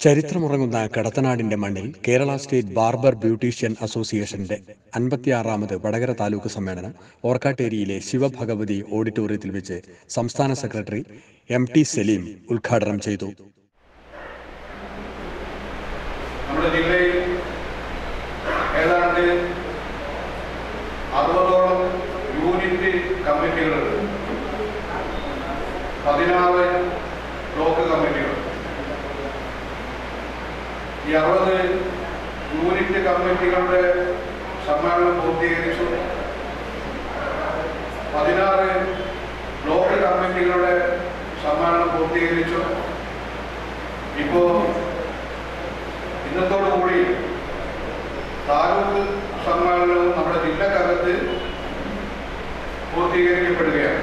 ചരിത്രമുറങ്ങുന്ന കടത്തനാടിന്റെ മണ്ണിൽ Kerala state barber beautician അസോസിയേഷന്റെ അൻപത്തിയാറാമത് വടകര താലൂക്ക് സമ്മേളനം ഓർക്കാട്ടേരിയിലെ ശിവഭഗവതി ഓഡിറ്റോറിയത്തിൽ വെച്ച് സംസ്ഥാന സെക്രട്ടറി എം ടി സലീം ഉദ്ഘാടനം ചെയ്തു നമ്മുടെ ജില്ലയിൽ ഏതാണ്ട് അറുപതോളം യൂണിറ്റ് കമ്മിറ്റികളുണ്ട് പതിനാറ് ബ്ലോക്ക് കമ്മിറ്റികൾ ഈ അറുപത് യൂണിറ്റ് കമ്മിറ്റികളുടെ സമ്മേളനം പൂർത്തീകരിച്ചു പതിനാറ് ബ്ലോക്ക് കമ്മിറ്റികളുടെ സമ്മേളനം പൂർത്തീകരിച്ചു ഇപ്പോൾ ഇന്നത്തോടുകൂടി താലൂക്ക് സമ്മേളനവും നമ്മുടെ ജില്ലക്കകത്ത് പൂർത്തീകരിക്കപ്പെടുകയാണ്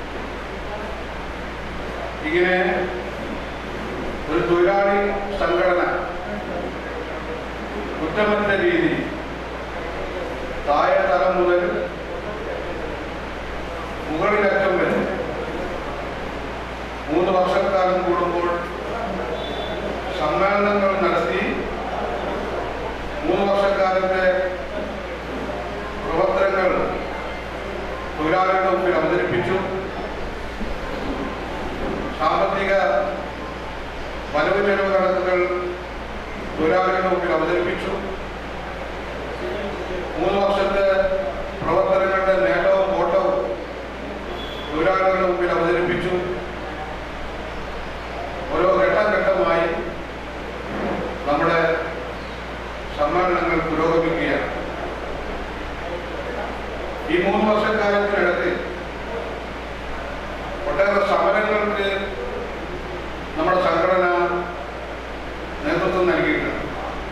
ഇങ്ങനെ ഒരു തൊഴിലാളി സംഘടന കുറ്റമറ്റ രീതി താഴെ തലം മുതൽ മുകളിലറ്റം വരെ മൂന്ന് വർഷക്കാലം കൂടുമ്പോൾ സമ്മേളനങ്ങൾ നടത്തി മൂന്ന് വർഷക്കാലത്തെ പ്രവർത്തനങ്ങൾ തൊഴിലാളികളുടെ മുമ്പിൽ അവതരിപ്പിച്ചു സാമ്പത്തിക വരവ് ചെലവ് കണക്കുകൾ തൊഴിലാളികളുടെ മുമ്പിൽ അവതരിപ്പിച്ചു മൂന്ന് വർഷത്തെ പ്രവർത്തനങ്ങളുടെ നേട്ടവും ഓട്ടവും തൊഴിലാളികളുടെ മുമ്പിൽ അവതരിപ്പിച്ചു ഓരോ ഘട്ടം ഘട്ടമായി നമ്മുടെ സമ്മേളനങ്ങൾ പുരോഗമിക്കുകയാണ് ഈ മൂന്ന് വർഷക്കാലത്തിനിടയ്ക്ക് ഒട്ടേറെ സമരങ്ങൾക്ക് നമ്മുടെ സംഘടന നേതൃത്വം നൽകിയിട്ടുണ്ട്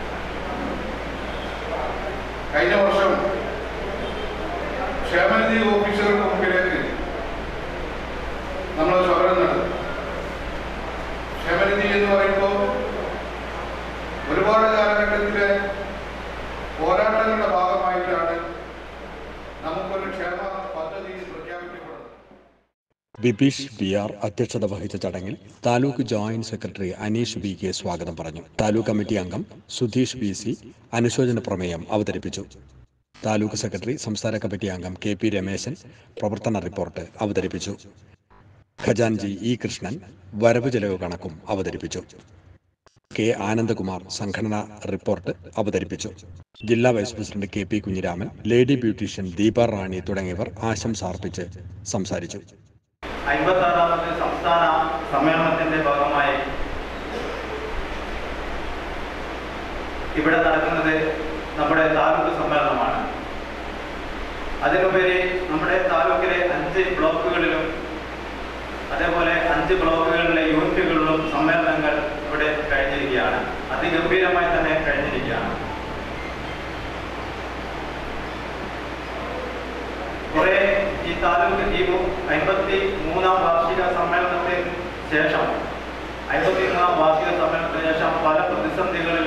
കഴിഞ്ഞ വർഷം ക്ഷേമനിധി ഓഫീസുകൾക്ക് മുമ്പിലേക്ക് നമ്മൾ സമരം നടത്തി ക്ഷേമനിധി എന്ന് പറയുമ്പോൾ ഒരുപാട് കാലഘട്ടത്തിലെ പോരാട്ടങ്ങളുടെ ഭാഗമായിട്ടാണ് നമുക്കൊരു ക്ഷേമ പദ്ധതി പ്രഖ്യാപിക്കപ്പെടുന്നത് ബിബീഷ് ബി ആർ അധ്യക്ഷത വഹിച്ച ചടങ്ങിൽ taluk joint secretary Aneesh B K സ്വാഗതം പറഞ്ഞു താലൂക്ക് കമ്മിറ്റി അംഗം സുധീഷ് ബി സി അനുശോചന പ്രമേയം അവതരിപ്പിച്ചു താലൂക്ക് സെക്രട്ടറി സംസ്ഥാന കമ്മിറ്റി അംഗം കെ പി രമേശൻ പ്രവർത്തന റിപ്പോർട്ട് അവതരിപ്പിച്ചു ഖജാൻജി ഇ കൃഷ്ണൻ വരവ് ചെലവ് കണക്കും അവതരിപ്പിച്ചു കെ ആനന്ദകുമാർ സംഘടനാ റിപ്പോർട്ട് അവതരിപ്പിച്ചു ജില്ലാ vice president K P Kunhiraman lady beautician Deepa Rani തുടങ്ങിയവർ ആശംസ അർപ്പിച്ച് സംസാരിച്ചു അൻപത്താറാമത് സംസ്ഥാന സമ്മേളനത്തിന്റെ ഭാഗമായി ഇവിടെ നടക്കുന്നത് നമ്മുടെ താലൂക്ക് സമ്മേളനമാണ് അതിനുപരി നമ്മുടെ താലൂക്കിലെ അഞ്ച് ബ്ലോക്കുകളിലും അതേപോലെ അഞ്ച് ബ്ലോക്കുകളിലെ യൂണിറ്റുകളിലും സമ്മേളനങ്ങൾ ഇവിടെ കഴിഞ്ഞിരിക്കുകയാണ് അതിഗംഭീരമായി തന്നെ കഴിഞ്ഞിരിക്കുകയാണ് കുറെ ഈ താലൂക്ക് ഈ അൻപത്തി മൂന്നാം വാർഷിക സമ്മേളനത്തിന് ശേഷം അൻപത്തി മൂന്നാം വാർഷിക സമ്മേളനത്തിന് ശേഷം പല പ്രതിസന്ധികളിലും